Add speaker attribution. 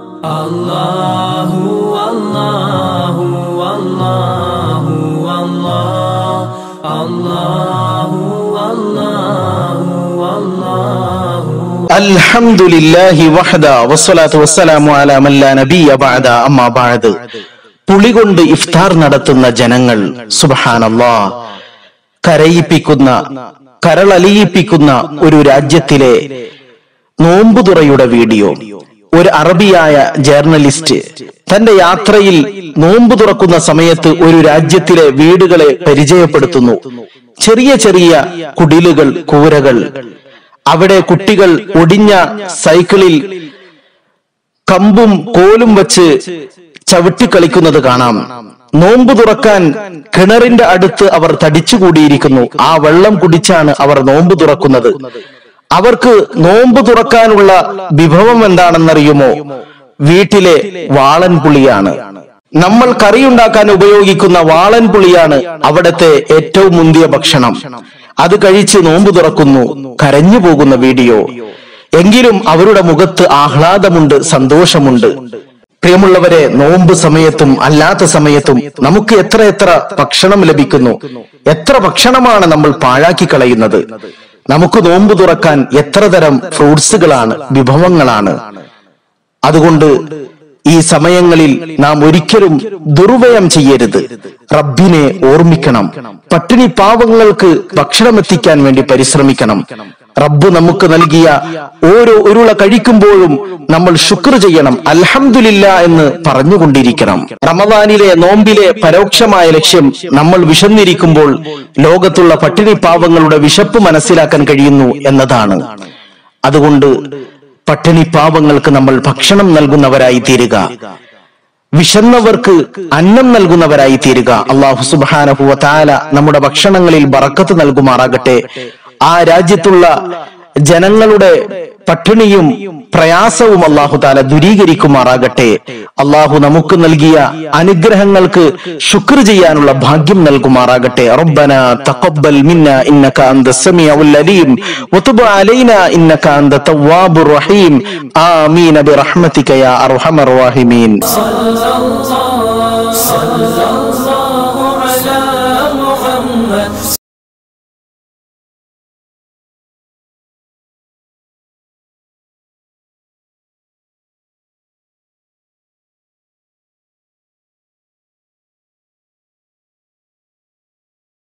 Speaker 1: അല്ലാഹു അല്ലാഹു അല്ലാഹു അല്ലാഹു അല്ലാഹു അല്ലാഹു
Speaker 2: അൽഹംദുലില്ലാഹി വഹദ വസ്സലാത്തു വസ്സലാമു അലാ മൻ ലാ നബിയ ബഅദ അമ്മാ ബഅദ് പുളി കൊണ്ട് ഇഫ്താർ നടത്തുന്ന ജനങ്ങൾ സുബ്ഹാനല്ലാ കരയിപ്പിക്കുന്ന കരളലിയിപ്പിക്കുന്ന ഒരു രാജ്യത്തിലെ നോമ്പുതുറയുടെ വീഡിയോ ഒരു അറബിയായ ജേർണലിസ്റ്റ് തന്റെ യാത്രയിൽ നോമ്പ് തുറക്കുന്ന സമയത്ത് ഒരു രാജ്യത്തിലെ വീടുകളെ പരിചയപ്പെടുത്തുന്നു ചെറിയ ചെറിയ കുടിലുകൾ കൂരകൾ അവിടെ കുട്ടികൾ ഒടിഞ്ഞ സൈക്കിളിൽ കമ്പും കോലും വച്ച് ചവിട്ടി കളിക്കുന്നത് കാണാം നോമ്പ് തുറക്കാൻ കിണറിന്റെ അടുത്ത് അവർ തടിച്ചുകൂടിയിരിക്കുന്നു ആ വെള്ളം കുടിച്ചാണ് അവർ നോമ്പ് തുറക്കുന്നത് അവർക്ക് നോമ്പ് തുറക്കാനുള്ള വിഭവം എന്താണെന്നറിയുമോ വീട്ടിലെ വാളൻ പുളിയാണ് നമ്മൾ കറിയുണ്ടാക്കാൻ ഉപയോഗിക്കുന്ന വാളൻ പുളിയാണ് അവിടത്തെ ഏറ്റവും മുന്തിയ ഭക്ഷണം അത് കഴിച്ച് നോമ്പ് തുറക്കുന്നു കരഞ്ഞു പോകുന്ന വീഡിയോ എങ്കിലും അവരുടെ മുഖത്ത് ആഹ്ലാദമുണ്ട് സന്തോഷമുണ്ട് പ്രിയമുള്ളവരെ നോമ്പ് സമയത്തും അല്ലാത്ത സമയത്തും നമുക്ക് എത്ര എത്ര ഭക്ഷണം ലഭിക്കുന്നു എത്ര ഭക്ഷണമാണ് നമ്മൾ പാഴാക്കി കളയുന്നത് നമുക്ക് നോമ്പ് തുറക്കാൻ എത്ര തരം ഫ്രൂട്ട്സുകളാണ് വിഭവങ്ങളാണ് അതുകൊണ്ട് ഈ സമയങ്ങളിൽ നാം ഒരിക്കലും ദുർവ്യയം ചെയ്യരുത് റബ്ബിനെ ഓർമ്മിക്കണം പട്ടിണി പാവങ്ങൾക്ക് ഭക്ഷണം എത്തിക്കാൻ വേണ്ടി പരിശ്രമിക്കണം റബ്ബ് നമുക്ക് നൽകിയ ഓരോ ഉരുള കഴിക്കുമ്പോഴും നമ്മൾ ശുക്ർ ചെയ്യണം അൽഹംദുലില്ല എന്ന് പറഞ്ഞുകൊണ്ടിരിക്കണം റമദാനിലെ നോമ്പിലെ പരോക്ഷമായ ലക്ഷ്യം നമ്മൾ വിശന്നിരിക്കുമ്പോൾ ലോകത്തുള്ള പട്ടിണി പാവങ്ങളുടെ വിശപ്പ് മനസ്സിലാക്കാൻ കഴിയുന്നു എന്നതാണ് അതുകൊണ്ട് പട്ടിണി പാവങ്ങൾക്ക് നമ്മൾ ഭക്ഷണം നൽകുന്നവരായി തീരുക വിശന്നവർക്ക് അന്നം നൽകുന്നവരായി തീരുക അള്ളാഹു സുബാനഹുവ താല നമ്മുടെ ഭക്ഷണങ്ങളിൽ ബറക്കത്ത് നൽകുമാറാകട്ടെ ആ രാജ്യത്തുള്ള ജനങ്ങളുടെ പട്ടിണിയും പ്രയാസവും അള്ളാഹു താല ദുരീകരിക്കുമാറാകട്ടെ അള്ളാഹു നമുക്ക് നൽകിയ അനുഗ്രഹങ്ങൾക്ക് ശുക്ർ ചെയ്യാനുള്ള ഭാഗ്യം നൽകുമാറാകട്ടെ റബ്ബന തഖബ്ബൽ മിന്ന ഇന്നക അന്ത സമീഉൽ അലീം വതുബ് അലൈന ഇന്നക അന്ത തവ്വാബുർ റഹീം ആമീൻ ബിറഹ്മതിക യാ അർഹമർ റഹീമീൻ
Speaker 1: صلى الله صلى الله